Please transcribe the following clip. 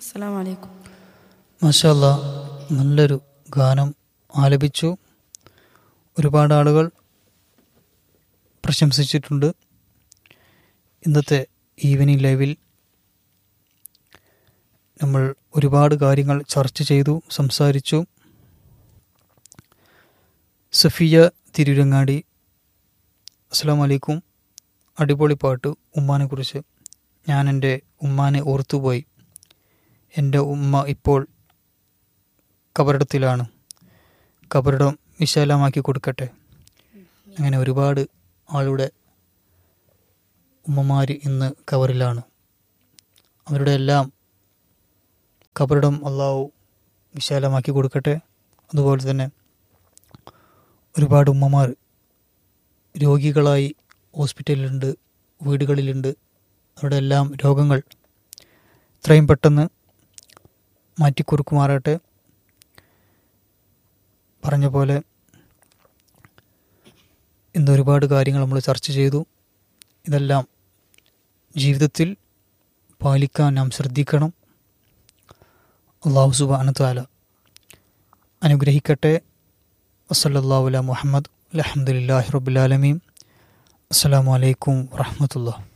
അസ്സാം വലൈക്കും മാഷല്ല നല്ലൊരു ഗാനം ആലപിച്ചു ഒരുപാട് ആളുകൾ പ്രശംസിച്ചിട്ടുണ്ട് ഇന്നത്തെ ഈവനിങ് ലൈവിൽ നമ്മൾ ഒരുപാട് കാര്യങ്ങൾ ചർച്ച ചെയ്തു സംസാരിച്ചു സഫിയ തിരുരങ്ങാടി അസ്സാം വലൈക്കും അടിപൊളി പാട്ട് ഉമ്മാനെക്കുറിച്ച് ഞാൻ എൻ്റെ ഉമ്മാനെ ഓർത്തുപോയി എൻ്റെ ഉമ്മ ഇപ്പോൾ കബറിടത്തിലാണ് കബറിടം വിശാലമാക്കി കൊടുക്കട്ടെ അങ്ങനെ ഒരുപാട് ആളുടെ ഉമ്മമാർ ഇന്ന് കബറിലാണ് അവരുടെ എല്ലാം കബറിടം അള്ളാഹു വിശാലമാക്കി കൊടുക്കട്ടെ അതുപോലെ തന്നെ ഒരുപാട് ഉമ്മമാർ രോഗികളായി ഹോസ്പിറ്റലിലുണ്ട് വീടുകളിലുണ്ട് അവരുടെ എല്ലാം രോഗങ്ങൾ എത്രയും പെട്ടെന്ന് മാറ്റിക്കുറുക്കുമാറാട്ടെ പറഞ്ഞ പോലെ ഇന്ന് ഒരുപാട് കാര്യങ്ങൾ നമ്മൾ ചർച്ച ചെയ്തു ഇതെല്ലാം ജീവിതത്തിൽ പാലിക്കാൻ നാം ശ്രദ്ധിക്കണം അള്ളാഹു സുബാനത്താല അനുഗ്രഹിക്കട്ടെ വസല്ലാഹുല മുഹമ്മദ് അലഹമുല്ലാഹി റബുലാലമീം അസ്സാം വലൈക്കും വറഹമത്തുള്ള